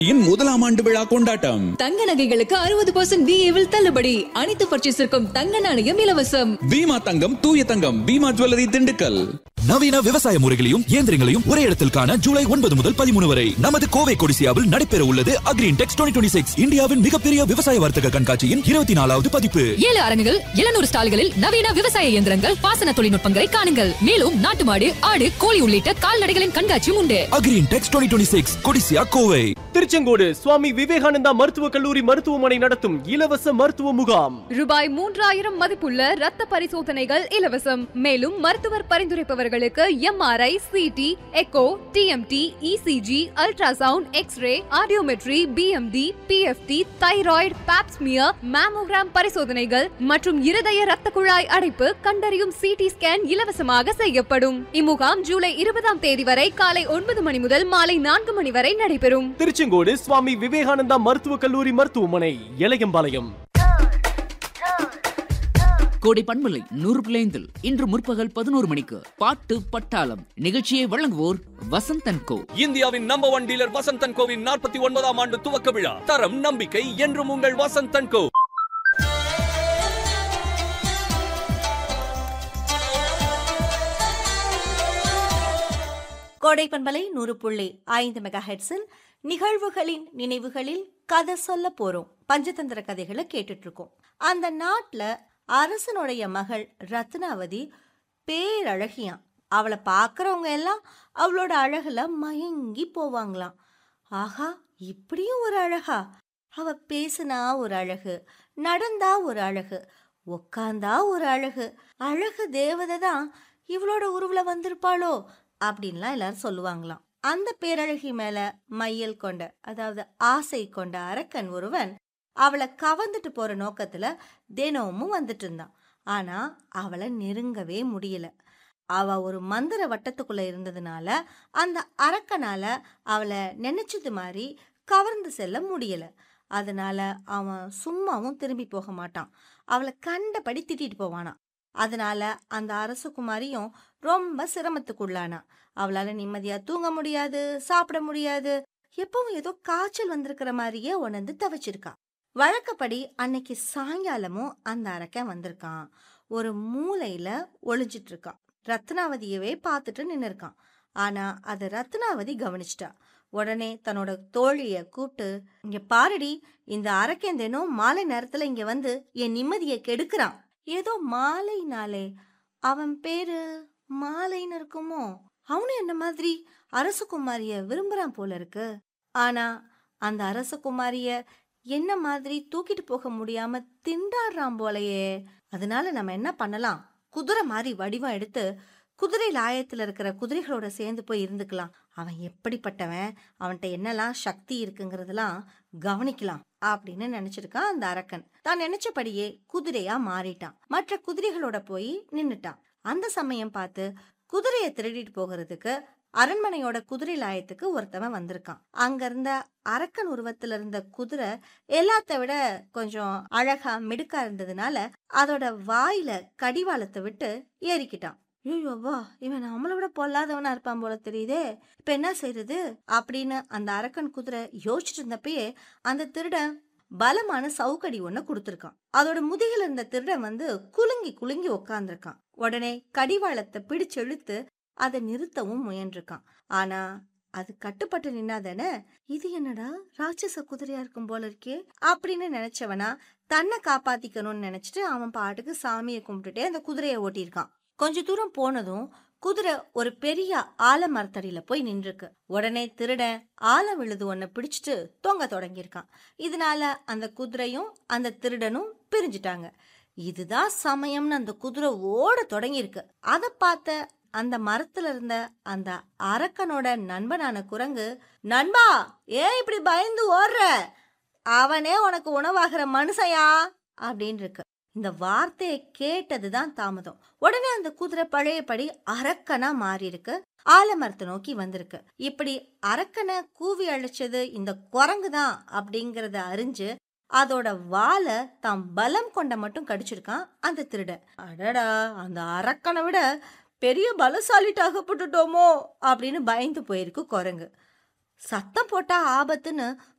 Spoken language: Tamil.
இன் முதலாம் ஆண்டு விழா கொண்டாட்டம் தங்க நகைகளுக்கு அறுபது பர்சன்ட் விஏவில் தள்ளுபடி அனைத்து பர்ச்சேஸிற்கும் தங்க நாணயம் இலவசம் பீமா தங்கம் தூய தங்கம் பீமா ஜுவல்லரி திண்டுக்கல் நவீன விவசாய முறைகளையும் இயந்திரங்களையும் ஒரே இடத்தில் காண ஜூலை ஒன்பது முதல் பதிமூணு வரை நமது கோவை கொடிசியாவில் நடைபெற உள்ளது அக்ரீன் டெக்ஸ் டுவெண்ட்டி சிக்ஸ் இந்தியாவின் மிகப்பெரிய விவசாய வர்த்தக கண்காட்சியின் இருபத்தி நாலாவது பதிப்பு ஏழு அரங்குகள் எழுநூறு ஸ்டால்களில் நவீன விவசாய இயந்திரங்கள் பாசன தொழில்நுட்பங்களை காணுங்கள் மேலும் நாட்டு மாடு ஆடு கோழி உள்ளிட்ட கால்நடைகளின் கண்காட்சியும் உண்டு Agri Intex twenty six Codissia Kovai Tiruchengode Swami Vivekananda மருத்துவக் கல்லூரி மருத்துவமனை நடத்தும் இலவச மருத்துவ முகாம் ரூபாய் மூன்றாயிரம் மதிப்புள்ள ரத்த பரிசோதனைகள் இலவசம் மேலும் மருத்துவர் பரிந்துரைப்பவர்களுக்கு MRI CT echo TMT ECG ultrasound x ray audiometry BMD PFT thyroid pap smear mammogram பரிசோதனைகள் மற்றும் இருதய ரத்த குழாய் அடைப்பு கண்டறியும் சிடி ஸ்கேன் இலவசமாக செய்யப்படும் இம்முகாம் ஜூலை இருபதாம் தேதி வரை காலை ஒன்பது மணி முதல் மாலை நான்கு மணி வரை நடைபெறும் திருச்செங்கோடு சுவாமி விவேகானந்தா மருத்துவக் கல்லூரி மருத்துவமனை இளையம்பாளையம் கோடை பண்பலை நூறு பிள்ளைந்தில் இன்று முற்பகல் பதினோரு மணிக்கு பாட்டு பட்டாளம் நிகழ்ச்சியை வழங்குவோர் வசந்தன் கோ இந்தியாவின் நம்பர் ஒன் டீலர் வசந்தன் கோவின் நாற்பத்தி ஒன்பதாம் ஆண்டு துவக்க விழா தரம் நம்பிக்கை என்றும் உங்கள் வசந்தன் கோ கோடை பண்பலை நூறு புள்ளி ஐந்து மெகா ஹெட்ஸில் நிகழ்வுகளின் நினைவுகளில் கதை சொல்ல போறோம் பஞ்சதந்திர கதைகளை கேட்டுட்டு இருக்கோம் அந்த நாட்டுல அரசனுடைய மகள் ரத்னாவதி பேரழகியாம் அவளை பார்க்கறவங்க எல்லாம் அவளோட அழகுல மயங்கி போவாங்களாம் ஆஹா இப்படியும் ஒரு அழகா அவ பேசுனா ஒரு அழகு நடந்தா ஒரு அழகு உக்காந்தா ஒரு அழகு அழகு தேவதை தான் இவளோட உருவுல வந்திருப்பாளோ அப்படின்லாம் எல்லாரும் சொல்லுவாங்களாம் அந்த பேரழகி மேல மையல் கொண்ட அதாவது ஆசை கொண்ட அரக்கன் ஒருவன் அவளை கவர்ந்துட்டு போற நோக்கத்துல தினமும் வந்துட்டு இருந்தான் ஆனா அவளை நெருங்கவே முடியல அவ ஒரு மந்திர வட்டத்துக்குள்ள இருந்ததுனால அந்த அரக்கனால அவளை நினைச்சது மாதிரி கவர்ந்து செல்ல முடியல அதனால அவன் சும்மாவும் திரும்பி போக மாட்டான் அவளை கண்டபடி திட்டிட்டு போவானாம் அதனால அந்த அரசகுமாரியும் ரொம்ப சிரமத்துக்குள்ளானா அவளால நிம்மதியா தூங்க முடியாது சாப்பிட முடியாது எப்பவும் ஏதோ காய்ச்சல் வந்திருக்கிற மாதிரியே உணர்ந்து தவிச்சிருக்கா வழக்கப்படி அன்னைக்கு சாயங்காலமும் அந்த அரக்கன் வந்திருக்கான் ஒரு மூலையில ஒளிஞ்சிட்டு இருக்கான் ரத்னாவதியவே பார்த்துட்டு நின்னு இருக்கான் ஆனா அதை ரத்னாவதி கவனிச்சிட்டா உடனே தன்னோட தோழிய கூப்பிட்டு இங்க பாருடி இந்த அரக்கன் தினம் மாலை நேரத்துல இங்க வந்து என் நிம்மதியை கெடுக்கிறான் ஏதோ மாலைனாலே அவன் பேரு மாலைன்னு இருக்குமோ அவனும் என்ன மாதிரி அரசகுமாரிய விரும்புறான் போல இருக்கு ஆனா அந்த அரசகுமாரிய என்ன மாதிரி தூக்கிட்டு போக முடியாம திண்டாடுறான் போலயே அதனால நம்ம என்ன பண்ணலாம் குதிரை மாதிரி வடிவம் எடுத்து குதிரை லாயத்துல இருக்கிற குதிரைகளோட சேர்ந்து போய் இருந்துக்கலாம் அவன் எப்படிப்பட்டவன் அவன்கிட்ட என்னெல்லாம் சக்தி இருக்குங்கிறதெல்லாம் கவனிக்கலாம் அப்படின்னு நினைச்சிருக்கான் அந்த அரக்கன் தான் நினைச்சபடியே குதிரையா மாறிட்டான் மற்ற குதிரைகளோட போய் நின்னுட்டான் அந்த சமயம் பார்த்து குதிரையை திருடிட்டு போகிறதுக்கு அரண்மனையோட குதிரை லாயத்துக்கு ஒருத்தவன் வந்திருக்கான் அங்க இருந்த அரக்கன் உருவத்துல இருந்த குதிரை எல்லாத்த விட கொஞ்சம் அழகா மிடுக்கா இருந்ததுனால அதோட வாயில கடிவாளத்தை விட்டு ஏறிக்கிட்டான் ஐயோ வா இவன் நம்மளை விட பொல்லாதவனா இருப்பான் போல தெரியுதே இப்ப என்ன செய்யறது அப்படின்னு அந்த அரக்கன் குதிரை யோசிச்சுட்டு இருந்தப்பயே அந்த திருடன் பலமான சவுக்கடி ஒண்ண கொடுத்துருக்கான் அதோட முதுகில் இருந்த திருடன் வந்து குலுங்கி குலுங்கி உக்காந்துருக்கான் உடனே கடிவாளத்தை பிடிச்சு இழுத்து அதை நிறுத்தவும் முயன்றிருக்கான் ஆனா அது கட்டுப்பட்டு நின்னாதானே இது என்னடா ராட்சச குதிரையா இருக்கும் போல இருக்கே அப்படின்னு நினைச்சவனா தன்னை காப்பாத்திக்கணும்னு நினைச்சிட்டு அவன் பாட்டுக்கு சாமியை கும்பிட்டுட்டே அந்த குதிரையை ஓட்டியிருக்கான் கொஞ்ச தூரம் போனதும் குதிரை ஒரு பெரிய ஆலமரத்தடியில போய் நின்றுருக்கு உடனே திருடன் ஆல விழுது ஒன்ன பிடிச்சிட்டு தொங்க தொடங்கியிருக்கான் இதனால அந்த குதிரையும் அந்த திருடனும் பிரிஞ்சுட்டாங்க இதுதான் சமயம்னு அந்த குதிரை ஓட தொடங்கியிருக்கு அதை பார்த்த அந்த மரத்துல இருந்த அந்த அரக்கனோட நண்பனான குரங்கு நண்பா ஏன் இப்படி பயந்து ஓடுற அவனே உனக்கு உணவாகிற மனுஷயா அப்படின்னு இருக்கு இந்த வார்த்தையை கேட்டதுதான் தாமதம் உடனே அந்த குதிரை பழையபடி அரக்கனா மாறி இருக்கு ஆலமரத்தை நோக்கி வந்திருக்கு இப்படி அரக்கனை கூவி அழைச்சது இந்த குரங்கு தான் அப்படிங்கறத அறிஞ்சு அதோட வாலை தாம் பலம் கொண்ட மட்டும் கடிச்சிருக்கான் அந்த திருடன் அடடா அந்த அரக்கனை விட பெரிய பலசாலிட்டு அகப்பட்டுட்டோமோ அப்படின்னு பயந்து போயிருக்கு குரங்கு சத்தம் போட்டா ஆபத்துன்னு